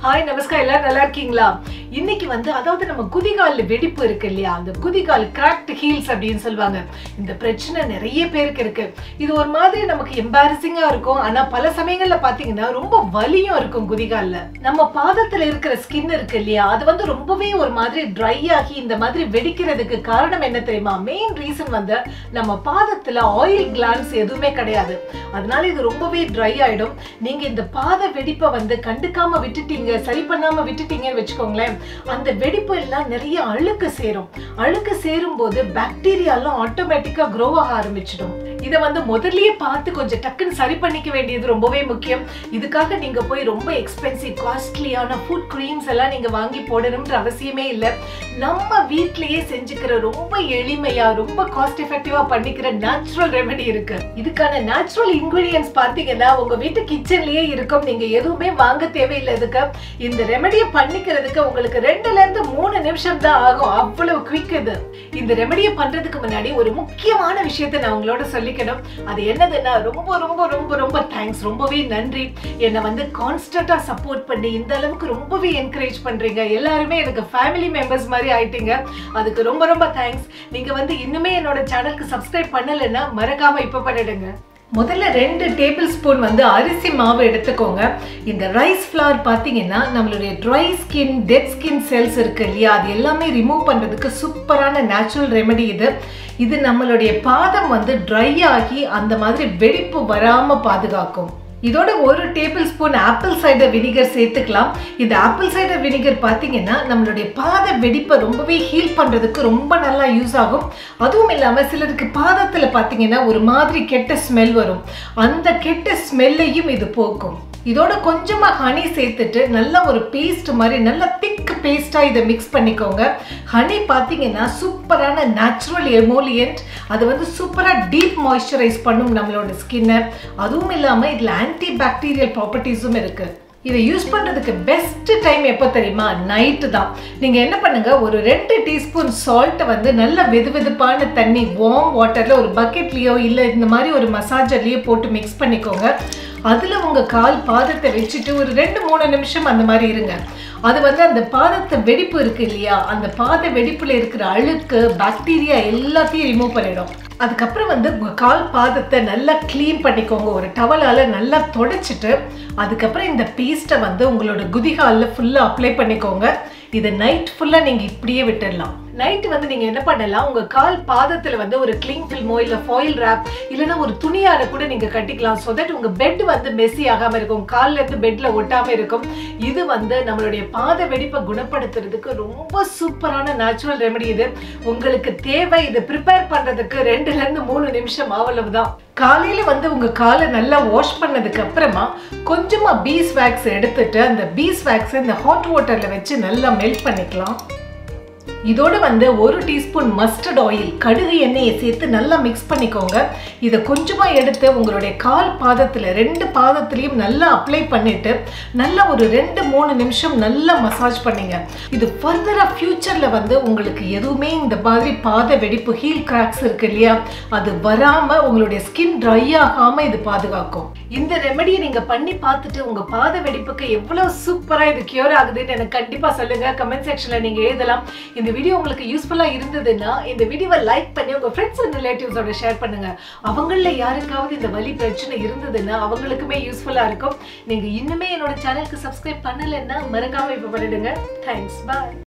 hi நமஸ்கார் எல்லாரும் நல்லா இருக்கீங்களா இன்னைக்கு வந்து அதாவது நம்ம குதிகால் வெடிப்பு இருக்கு இல்லையா அந்த குதிகால் கிராக்ட் ஹீல்ஸ் அப்படின்னு சொல்லுவாங்க இந்த பிரச்சனை நிறைய பேருக்கு இருக்கு இது ஒரு மாதிரி நமக்கு எம்பாரசிங்கா இருக்கும் ஆனா பல சமயங்கள்ல பாத்தீங்கன்னா ரொம்ப வலியும் இருக்கும் குதிகால்ல நம்ம பாதத்துல இருக்கிற ஸ்கின் இருக்கு இல்லையா அது வந்து ரொம்பவே ஒரு மாதிரி ட்ரை ஆகி இந்த மாதிரி வெடிக்கிறதுக்கு காரணம் என்ன தெரியுமா மெயின் ரீசன் வந்து நம்ம பாதத்துல ஆயில் கிளான்ஸ் எதுவுமே கிடையாது அதனால இது ரொம்பவே ட்ரை ஆயிடும் நீங்க இந்த பாத வெடிப்பை வந்து கண்டுக்காம விட்டுட்டீங்க சரி பண்ணாம விட்டுட்டீங்கன்னு வச்சுக்கோங்களேன் அந்த வெடிப்பு எல்லாம் நிறைய அழுக்கு சேரும் அழுக்கு சேரும் போது பாக்டீரியா எல்லாம் ஆட்டோமேட்டிக்கா க்ரோ ஆக ஆரம்பிச்சிடும் இதை வந்து முதல்லயே பார்த்து கொஞ்சம் டக்குன்னு சரி பண்ணிக்க வேண்டியது ரொம்பவே முக்கியம் இதுக்காக நீங்க போய் ரொம்ப எக்ஸ்பென்சிவ் காஸ்ட்லியான ஃபுட் க்ரீம்ஸ் எல்லாம் நீங்க வாங்கி போடணும்ன்ற அவசியமே இல்லை நம்ம வீட்லயே செஞ்சுக்கிற ரொம்ப எளிமையா ரொம்ப காஸ்ட் எஃபெக்டிவா பண்ணிக்கிற நேச்சுரல் ரெமெடி இருக்கு இதுக்கான நேச்சுரல் இன்கிரீடியன்ஸ் பார்த்தீங்கன்னா உங்க வீட்டு கிச்சன்லயே இருக்கும் நீங்க எதுவுமே வாங்க தேவையில்லை இதுக்கு இந்த ரெமெடியை பண்ணிக்கிறதுக்கு உங்களுக்கு ரெண்டுல இருந்து மூணு நிமிஷம் தான் ஆகும் அவ்வளவு குவிக் இது இந்த ரெமெடியை பண்றதுக்கு முன்னாடி ஒரு முக்கியமான விஷயத்தை நான் உங்களோட சொல்லிக்கணும் அது என்னதுன்னா ரொம்ப ரொம்ப ரொம்ப ரொம்ப தேங்க்ஸ் ரொம்பவே நன்றி என்னை வந்து கான்ஸ்டன்டா சப்போர்ட் பண்ணி இந்த அளவுக்கு ரொம்பவே என்கரேஜ் பண்றீங்க எல்லாருமே எனக்கு ஃபேமிலி மெம்பர்ஸ் மாதிரி ஆயிட்டீங்க அதுக்கு ரொம்ப ரொம்ப தேங்க்ஸ் நீங்க வந்து இன்னுமே என்னோட சேனலுக்கு சப்ஸ்கிரைப் பண்ணலைன்னா மறக்காம இப்ப பண்ணிடுங்க முதல்ல ரெண்டு டேபிள் ஸ்பூன் வந்து அரிசி மாவு எடுத்துக்கோங்க இந்த ரைஸ் ஃப்ளவர் பார்த்தீங்கன்னா நம்மளுடைய dry skin dead skin cells இருக்கு இல்லையா அது எல்லாமே ரிமூவ் பண்ணுறதுக்கு சூப்பரான நேச்சுரல் ரெமெடி இது இது நம்மளுடைய பாதம் வந்து ட்ரை ஆகி அந்த மாதிரி வெடிப்பு வராமல் பாதுகாக்கும் இதோட ஒரு tablespoon apple cider vinegar சேர்த்துக்கலாம் இந்த ஆப்பிள் சைடர் வினிகர் பார்த்தீங்கன்னா நம்மளுடைய பாத வெடிப்பை ரொம்பவே ஹீல் பண்ணுறதுக்கு ரொம்ப நல்லா யூஸ் ஆகும் அதுவும் இல்லாமல் சிலருக்கு பாதத்தில் பார்த்தீங்கன்னா ஒரு மாதிரி கெட்ட ஸ்மெல் வரும் அந்த கெட்ட ஸ்மெல்லையும் இது போக்கும் இதோட கொஞ்சமாக ஹனி சேர்த்துட்டு நல்ல ஒரு பேஸ்ட் மாதிரி நல்ல திக் பேஸ்ட்டாக இதை மிக்ஸ் பண்ணிக்கோங்க ஹனி பார்த்தீங்கன்னா சூப்பரான நேச்சுரல் எமோலியன்ட் அது வந்து சூப்பராக டீப் மாய்ஸ்சரைஸ் பண்ணும் நம்மளோட ஸ்கின்னை அதுவும் இல்லாமல் இதில் ஆன்டி பாக்டீரியல் ப்ராப்பர்ட்டிஸும் இருக்குது இதை யூஸ் பண்ணுறதுக்கு பெஸ்ட் டைம் எப்போ தெரியுமா நைட்டு தான் நீங்கள் என்ன பண்ணுங்கள் ஒரு ரெண்டு டீஸ்பூன் சால்ட்டை வந்து நல்ல வெது வெதுப்பான தண்ணி வார்ம் வாட்டரில் ஒரு பக்கெட்லேயோ இல்லை இந்த மாதிரி ஒரு மசாஜர்லேயோ போட்டு மிக்ஸ் பண்ணிக்கோங்க அதில் உங்கள் கால் பாதத்தை வச்சுட்டு ஒரு ரெண்டு மூணு நிமிஷம் அந்த மாதிரி இருங்க அது வந்து அந்த பாதத்தை வெடிப்பு இருக்கு இல்லையா அந்த பாத வெடிப்பில் இருக்கிற அழுக்கு பாக்டீரியா எல்லாத்தையும் ரிமூவ் பண்ணிடும் அதுக்கப்புறம் வந்து உங்கள் கால் பாதத்தை நல்லா க்ளீன் பண்ணிக்கோங்க ஒரு டவலால் நல்லா தொடச்சிட்டு அதுக்கப்புறம் இந்த பேஸ்ட்டை வந்து உங்களோட குதிகாலில் ஃபுல்லாக அப்ளை பண்ணிக்கோங்க இதை நைட் ஃபுல்லாக நீங்கள் இப்படியே விட்டுடலாம் நைட் வந்து நீங்கள் என்ன பண்ணலாம் உங்கள் கால் பாதத்தில் வந்து ஒரு க்ளீன் ஃபில்மோ இல்லை ஃபாயில் ரேப் இல்லைன்னா ஒரு துணியார கூட நீங்கள் கட்டிக்கலாம் ஸோ தட் உங்கள் பெட் வந்து மெஸ்ஸி ஆகாமல் இருக்கும் கால்ல இருந்து பெட்டில் ஒட்டாமல் இருக்கும் இது வந்து நம்மளுடைய பாத வெடிப்பை குணப்படுத்துறதுக்கு ரொம்ப சூப்பரான நேச்சுரல் ரெமெடி இது உங்களுக்கு தேவை இதை ப்ரிப்பேர் பண்ணுறதுக்கு ரெண்டுலேருந்து மூணு நிமிஷம் அவ்வளவுதான் காலையில் வந்து உங்கள் காலை நல்லா வாஷ் பண்ணதுக்கு அப்புறமா கொஞ்சமாக பீஸ் வேக்ஸ் எடுத்துட்டு அந்த பீஸ் வேக்ஸை இந்த ஹாட் வாட்டரில் வச்சு நல்லா மெல்ட் பண்ணிக்கலாம் இதோட வந்து ஒரு டீஸ்பூன் மஸ்டர்ட் ஆயில் கடுகு எண்ணெயை சேர்த்து நல்லா மிக்ஸ் பண்ணிக்கோங்க இதை கொஞ்சமாக எடுத்து உங்களுடைய கால் பாதத்தில் ரெண்டு பாதத்துலேயும் நல்லா அப்ளை பண்ணிட்டு நல்லா ஒரு ரெண்டு மூணு நிமிஷம் நல்லா மசாஜ் பண்ணுங்க இது ஃபர்தராக ஃப்யூச்சரில் வந்து உங்களுக்கு எதுவுமே இந்த மாதிரி பாத வெடிப்பு ஹீல் கிராக்ஸ் இருக்கு இல்லையா அது வராமல் உங்களுடைய ஸ்கின் ட்ரை ஆகாமல் இது பாதுகாக்கும் இந்த ரெமெடியை நீங்கள் பண்ணி பார்த்துட்டு உங்கள் பாத வெடிப்புக்கு எவ்வளோ சூப்பராக இது கியூர் ஆகுதுன்னு எனக்கு கண்டிப்பாக சொல்லுங்கள் கமெண்ட் செக்ஷனில் நீங்கள் எழுதலாம் இந்த வீடியோ உங்களுக்கு யூஸ்ஃபுல்லாக இருந்ததுன்னா இந்த வீடியோவை லைக் பண்ணி உங்கள் ஃப்ரெண்ட்ஸ் அண்ட் ரிலேட்டிவ்ஸோட ஷேர் பண்ணுங்கள் அவங்களில் யாருக்காவது இந்த வலி பிரச்சனை இருந்ததுன்னா அவங்களுக்குமே யூஸ்ஃபுல்லாக இருக்கும் நீங்கள் இன்னுமே என்னோட சேனலுக்கு சப்ஸ்கிரைப் பண்ணலைன்னா மறக்காமல் இப்போ பண்ணிடுங்க தேங்க்ஸ் பாய்